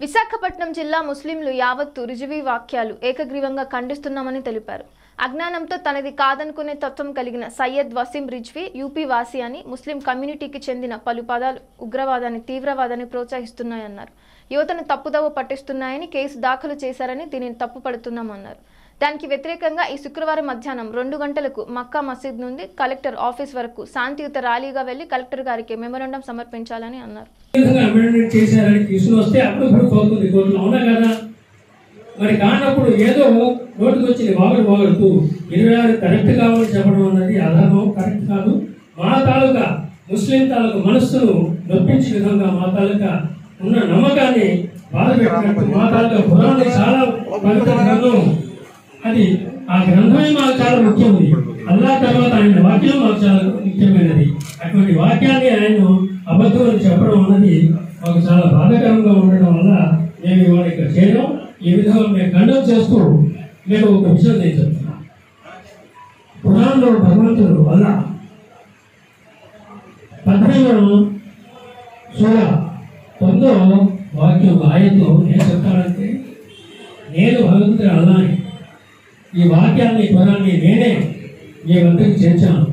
విశాఖపట్నం జిల్లా ముస్లింలు యావత్తు రుజువీ వాక్యాలు ఏకగ్రీవంగా ఖండిస్తున్నామని తెలిపారు అజ్ఞానంతో తనది కాదనుకునే తత్వం కలిగిన సయ్యద్ వసీం రిజ్వీ యూపీ వాసి అని ముస్లిం కమ్యూనిటీకి చెందిన పలు పదాలు ఉగ్రవాదాన్ని తీవ్రవాదాన్ని ప్రోత్సహిస్తున్నాయన్నారు యువతను తప్పుదవ పట్టిస్తున్నాయని కేసు దాఖలు చేశారని దీనిని తప్పుపడుతున్నామన్నారు దానికి వ్యతిరేకంగా ఈ శుక్రవారం మధ్యాహ్నం రెండు గంటలకు మక్కా మసీద్ నుండి కలెక్టర్ ఆఫీస్ వరకు శాంతియుత ర్యాలీగా వెళ్లి కలెక్టర్ గారికి మెమోరాండం సమర్పించాలని అన్నారు ఈ విధంగా అమెండ్మెంట్ చేశారని తీసుకుని వస్తే అప్పుడు ప్రూఫ్ అవుతుంది కోర్టులో అవునా కదా మరి కానప్పుడు ఏదో నోటికి వచ్చి వాగుడు వాగుడుతూ ఇరవై ఆరు కరెక్ట్ కావాలని చెప్పడం అన్నది అధర్మం కరెక్ట్ కాదు మా తాలూకా ముస్లిం తాలూకా మనస్సును నొప్పించే విధంగా మా తాలూకా ఉన్న నమ్మకాన్ని బాధ పెట్టినట్టు మా తాలూకా పురాణం చాలా పవిత్ర గ్రంథం అది ఆ గ్రంథమే మాకు చాలా ముఖ్యమైనది అల్లా తర్వాత ఆయన వాక్యం మాకు చాలా ముఖ్యమైనది అటువంటి వాక్యాన్ని ఆయన అబద్ధం అని చెప్పడం అన్నది మాకు చాలా బాధాకరంగా ఉండడం వల్ల మేము ఇవాళ ఇక్కడ చేయడం ఈ విధంగా మేము ఖండం చేస్తూ నేను ఒక విషయం నేను చెప్తున్నా పురాణంలో భగవంతుడు అల్లా పద్నాలుగు సూర తొమ్మిదో వాక్యం ఆయతో నేను చెప్తానంటే నేను భగవంతుడి అల్లాని ఈ వాక్యాన్ని పురాన్ని నేనే మీ వద్దకు చేర్చాను